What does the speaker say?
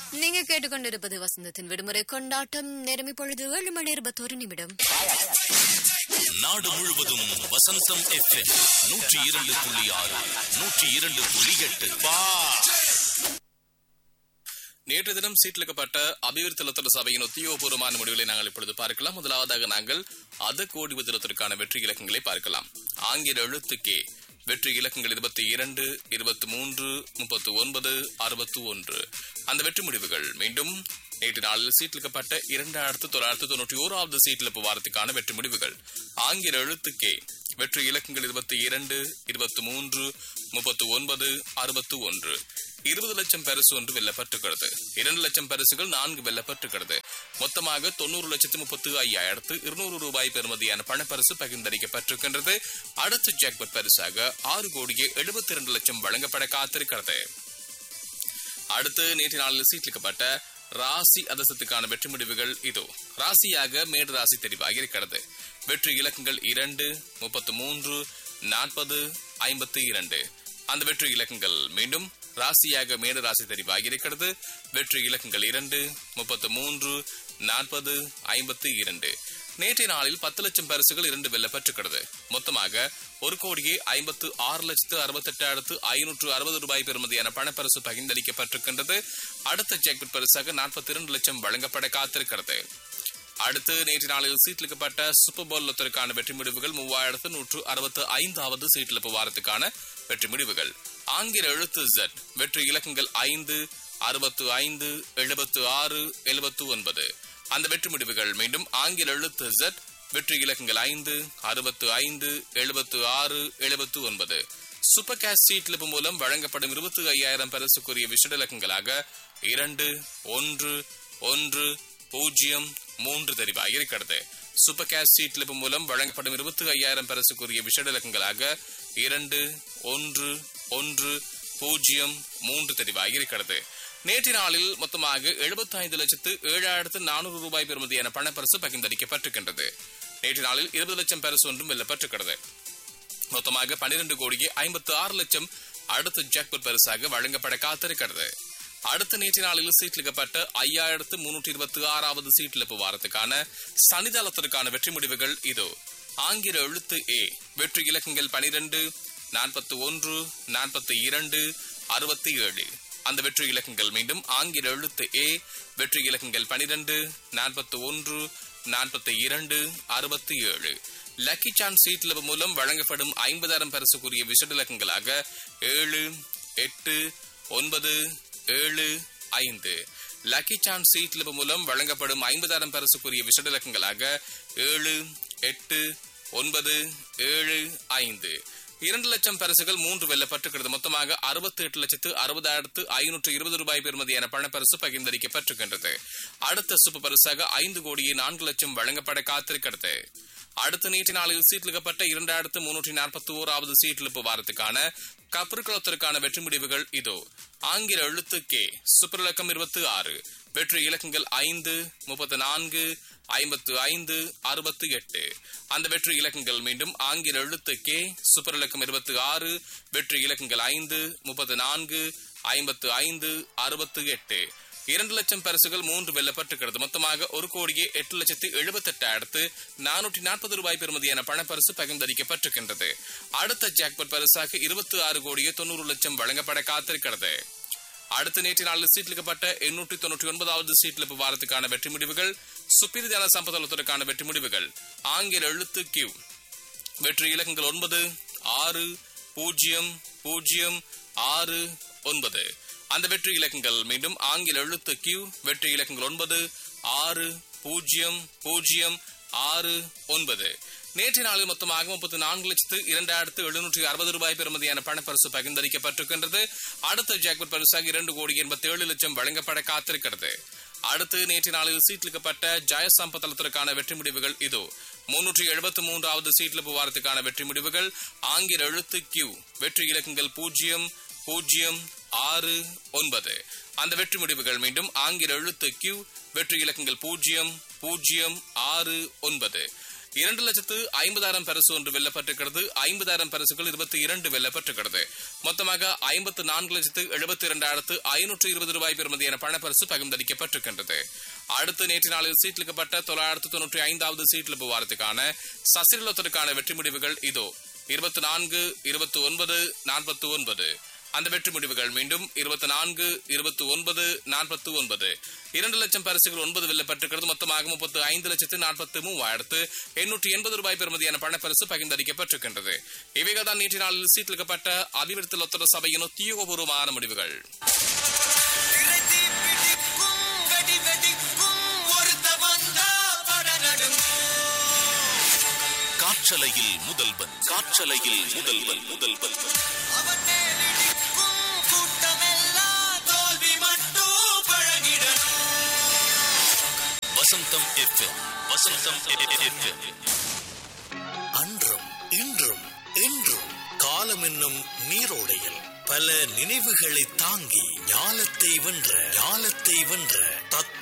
நீங்க கேட்டுக்கொண்டிருப்பது வசந்தத்தின் விடுமுறை கொண்டாட்டம் நேரம் இப்பொழுது ஏழு மணி இருபத்தோரு நிமிடம் நாடு முழுவதும் வசந்தம் எஃப்எம் நூற்றி இரண்டு புள்ளி ஆறு நூற்றி இரண்டு புள்ளி எட்டு நேற்று தினம் சீட்டிலிக்கப்பட்ட அபிவிருத்தி லத்தர சபையின் உத்தியோகபூர்வமான முடிவுகளை நாங்கள் இப்பொழுது பார்க்கலாம் முதலாவதாக நாங்கள் அத கோடி விதத்திற்கான வெற்றி இலக்கங்களை பார்க்கலாம் ஆங்கில எழுத்து கே வெற்றி இலக்கங்கள் இருபத்தி இரண்டு இருபத்தி மூன்று முப்பத்தி ஒன்பது அறுபத்தி ஒன்று அந்த வெற்றி முடிவுகள் மீண்டும் நேற்று நாளில் சீட்டிலிக்கப்பட்ட இரண்டாயிரத்து தொள்ளாயிரத்து தொண்ணூற்றி ஓராவது சீட்டிலிப்பு வாரத்துக்கான வெற்றி முடிவுகள் ஆங்கில எழுத்து கே வெற்றி இலக்கங்கள் இருபத்தி இரண்டு இருபத்தி மூன்று முப்பத்தி ஒன்பது அறுபத்தி ஒன்று இருபது லட்சம் பரிசு ஒன்று வெல்லப்பட்டிருக்கிறது இரண்டு லட்சம் பரிசுகள் நான்கு வெல்லப்பட்டிருக்கிறது மொத்தமாக தொண்ணூறு லட்சத்து முப்பத்து ஐயாயிரத்து இருநூறு ரூபாய் பெறுமதியான பணப்பரிசு பகிர்ந்தளிக்கப்பட்டிருக்கின்றது அடுத்த ஜாக்பட் பரிசாக ஆறு கோடியே எழுபத்தி இரண்டு லட்சம் வழங்கப்பட காத்திருக்கிறது அடுத்து நேற்று நாளில் சீட்டிலிக்கப்பட்ட ராசி அதசத்துக்கான வெற்றி முடிவுகள் இதோ ராசியாக மேடு ராசி தெரிவாகி இருக்கிறது வெற்றி இலக்கங்கள் இரண்டு முப்பத்து மூன்று நாற்பது ஐம்பத்தி இரண்டு அந்த வெற்றி இலக்கங்கள் மீண்டும் ராசியாக மேடு ராசி தெரிவாகி இருக்கிறது வெற்றி இலக்கங்கள் இரண்டு முப்பத்து மூன்று நாற்பது ஐம்பத்தி இரண்டு நேற்றைய நாளில் பத்து லட்சம் பரிசுகள் இரண்டு வெல்லப்பட்டிருக்கிறது மொத்தமாக ஒரு கோடியே ஐம்பத்து ஆறு லட்சத்து அறுபத்தெட்டாயிரத்து ஐநூற்று அறுபது ரூபாய் பெறுமதியான பணப்பரிசு பகிர்ந்தளிக்கப்பட்டிருக்கின்றது அடுத்த ஜாக்பெட் பரிசாக நாற்பத்தி இரண்டு லட்சம் வழங்கப்பட காத்திருக்கிறது அடுத்து நேற்று நாளில் சீட்டிலிக்கப்பட்ட சூப்பர் பவுல் லொத்தருக்கான வெற்றி முடிவுகள் மூவாயிரத்து நூற்று அறுபத்து ஐந்தாவது சீட்டிலிப்பு வாரத்துக்கான வெற்றி முடிவுகள் ஆங்கில எழுத்து Z வெற்றி இலக்கங்கள் ஐந்து அறுபத்து ஐந்து எழுபத்து ஆறு எழுபத்து ஒன்பது அந்த வெற்றி முடிவுகள் மீண்டும் ஆங்கில எழுத்து Z வெற்றி இலக்கங்கள் ஐந்து அறுபத்து ஐந்து எழுபத்து ஆறு எழுபத்து ஒன்பது சூப்பர் கேஷ் சீட்லிப்பு மூலம் வழங்கப்படும் இருபத்தி ஐயாயிரம் பரிசுக்குரிய விஷட இலக்கங்களாக இரண்டு ஒன்று ஒன்று பூஜ்ஜியம் மூன்று தெரிவாக இருக்கிறது சூப்பர் கேஷ் சீட்லிப்பு மூலம் வழங்கப்படும் இருபத்தி ஐயாயிரம் பரிசுக்குரிய விஷட இலக்கங்களாக இரண்டு ஒன்று ஒன்று பூஜ்ஜியம் மூன்று தெரிவாக இருக்கிறது நேற்று நாளில் மொத்தமாக எழுபத்தி ஐந்து லட்சத்து ஏழாயிரத்து நானூறு ரூபாய் பெறுமதியான பணப்பரிசு பகிர்ந்தளிக்கப்பட்டிருக்கின்றது நேற்று நாளில் இருபது லட்சம் பரிசு ஒன்றும் வெல்லப்பட்டிருக்கிறது மொத்தமாக பன்னிரண்டு கோடியே ஐம்பத்து ஆறு லட்சம் அடுத்த ஜாக்பட் பரிசாக வழங்கப்பட காத்திருக்கிறது அடுத்த நேற்று நாளில் சீட்லிக்கப்பட்ட ஐயாயிரத்து முன்னூற்றி இருபத்தி ஆறாவது சீட்டிழப்பு வாரத்துக்கான சனிதளத்திற்கான வெற்றி முடிவுகள் இதோ ஆங்கில எழுத்து ஏ வெற்றி இலக்கங்கள் பனிரெண்டு நாற்பத்தி ஒன்று நாற்பத்தி இரண்டு அறுபத்தி ஏழு அந்த வெற்றி இலக்கங்கள் மீண்டும் ஆங்கில எழுத்து ஏ வெற்றி இலக்கங்கள் பனிரெண்டு நாற்பத்தி ஒன்று நாற்பத்தி இரண்டு அறுபத்தி ஏழு லக்கி சான்ஸ் சீட்லவு மூலம் வழங்கப்படும் ஐம்பதாயிரம் பரிசுக்குரிய விஷட இலக்கங்களாக ஏழு எட்டு ஒன்பது ஏழு ஐந்து லக்கி சான்ஸ் சீட்லவு மூலம் வழங்கப்படும் ஐம்பதாயிரம் பரிசுக்குரிய விஷட இலக்கங்களாக ஏழு எட்டு ஒன்பது ஏழு ஐந்து இரண்டு லட்சம் பரிசுகள் மூன்று வெல்லப்பட்டிருக்கிறது மொத்தமாக அறுபத்தி எட்டு லட்சத்து அறுபதாயிரத்து ஐநூற்று இருபது ரூபாய் பெறுமதியான பணப்பரிசு பகிர்ந்தளிக்கப்பட்டிருக்கின்றது அடுத்த சுப்பு பரிசாக ஐந்து கோடியே நான்கு லட்சம் வழங்கப்பட காத்திருக்கிறது அடுத்த நீட்டு நாளில் சீட்லிக்கப்பட்ட இரண்டாயிரத்து முன்னூற்றி நாற்பத்தி ஓராவது சீட்லிப்பு வாரத்துக்கான கப்பற்குளத்திற்கான வெற்றி முடிவுகள் இதோ ஆங்கில எழுத்து கே சூப்பர் இலக்கம் இருபத்தி ஆறு வெற்றி இலக்கங்கள் ஐந்து முப்பத்தி நான்கு ஐம்பத்து ஐந்து அறுபத்தி எட்டு அந்த வெற்றி இலக்கங்கள் மீண்டும் ஆங்கில எழுத்து கே சூப்பர் இலக்கம் இருபத்தி ஆறு வெற்றி இலக்கங்கள் ஐந்து முப்பத்தி நான்கு ஐம்பத்து ஐந்து அறுபத்து எட்டு இரண்டு லட்சம் பரிசுகள் மூன்று வெல்லப்பட்டிருக்கிறது மொத்தமாக ஒரு கோடியே எட்டு லட்சத்து எழுபத்தெட்டாயிரத்து நானூற்றி நாற்பது ரூபாய் பெறுமதியான பணப்பரிசு பகிர்ந்தளிக்கப்பட்டிருக்கின்றது அடுத்த ஜாக்பட் பரிசாக இருபத்தி ஆறு கோடியே தொண்ணூறு லட்சம் வழங்கப்பட காத்திருக்கிறது அடுத்த நேற்று நாளில் சீட்லிக்கப்பட்ட எண்ணூற்றி தொண்ணூற்றி ஒன்பதாவது சீட்லிப்பு வாரத்துக்கான வெற்றி முடிவுகள் சுப்பிரிதான சம்பதளத்திற்கான வெற்றி முடிவுகள் ஆங்கில எழுத்து கியூ வெற்றி இலக்கங்கள் ஒன்பது ஆறு பூஜ்ஜியம் பூஜ்ஜியம் ஆறு ஒன்பது அந்த வெற்றி இலக்கங்கள் மீண்டும் ஆங்கில எழுத்து கியூ வெற்றி இலக்கங்கள் ஒன்பது ஆறு பூஜ்ஜியம் பூஜ்ஜியம் ஆறு ஒன்பது நேற்று நாளில் மொத்தமாக முப்பத்தி நான்கு லட்சத்து இரண்டாயிரத்து எழுநூற்றி அறுபது ரூபாய் பெறுமதியான பணப்பரிசு பகிர்ந்தளிக்கப்பட்டிருக்கின்றது அடுத்த ஜாக்பட் பரிசாக இரண்டு கோடி எண்பத்தி ஏழு லட்சம் வழங்கப்பட காத்திருக்கிறது அடுத்து நேற்று நாளில் சீட்லிக்கப்பட்ட ஜெயசம்பதளத்திற்கான வெற்றி முடிவுகள் இதோ முன்னூற்றி எழுபத்தி மூன்றாவது சீட்லிப்பு வாரத்துக்கான வெற்றி முடிவுகள் ஆங்கில எழுத்து கியூ வெற்றி இலக்கங்கள் பூஜ்ஜியம் பூஜ்ஜியம் ஆறு ஒன்பது அந்த வெற்றி முடிவுகள் மீண்டும் ஆங்கில எழுத்து கியூ வெற்றி இலக்கங்கள் பூஜ்ஜியம் பூஜ்ஜியம் ஆறு ஒன்பது இரண்டு லட்சத்து ஐம்பதாயிரம் பரிசு ஒன்று வெல்லப்பட்டிருக்கிறது ஐம்பதாயிரம் பரிசுகள் இருபத்தி இரண்டு வெல்லப்பட்டிருக்கிறது மொத்தமாக ஐம்பத்து நான்கு லட்சத்து எழுபத்தி இரண்டாயிரத்து ஐநூற்று இருபது ரூபாய் பெறுமதியான பணப்பரிசு பகிர்ந்தளிக்கப்பட்டிருக்கின்றது அடுத்து நேற்று நாளில் சீட்லிக்கப்பட்ட தொள்ளாயிரத்து தொன்னூற்றி ஐந்தாவது சீட்லிப்பு வாரத்துக்கான சசிரலத்திற்கான வெற்றி முடிவுகள் இதோ இருபத்தி நான்கு இருபத்தி ஒன்பது நாற்பத்தி ஒன்பது அந்த வெற்றி முடிவுகள் மீண்டும் இருபத்தி நான்கு இருபத்தி ஒன்பது நாற்பத்தி ஒன்பது இரண்டு லட்சம் பரிசுகள் ஒன்பது வெல்லப்பட்டிருக்கிறது மொத்தமாக முப்பத்து ஐந்து லட்சத்து நாற்பத்தி மூவாயிரத்து எண்ணூற்றி எண்பது ரூபாய் பெறுமதியான பணப்பரிசு பகிர்ந்தளிக்கப்பட்டிருக்கின்றது இவைகள் தான் நேற்று நாளில் சீட்டிலிக்கப்பட்ட அபிவிருத்தி லொத்தர சபையின் உத்தியோகபூர்வமான முடிவுகள் திரைதி பிடிக்கும் வெடி வெடிக்கும் ஒருத்த வந்தா படநடுங்கும் காற்றலையில் முதல்வன் காற்றலையில் முதல்வன் முதல்வன் அவன் மேலிடிக்கும் கூட்டமெல்லாம் தோல்வி மட்டும் பழகிடணும் வசந்தம் எஃப்எம் வசந்தம் எஃப்எம் அன்றும் இன்றும் என்றும் காலம் என்னும் நீரோடையில் பல நினைவுகளை தாங்கி ஞாலத்தை வென்ற ஞாலத்தை வென்ற தத்துவ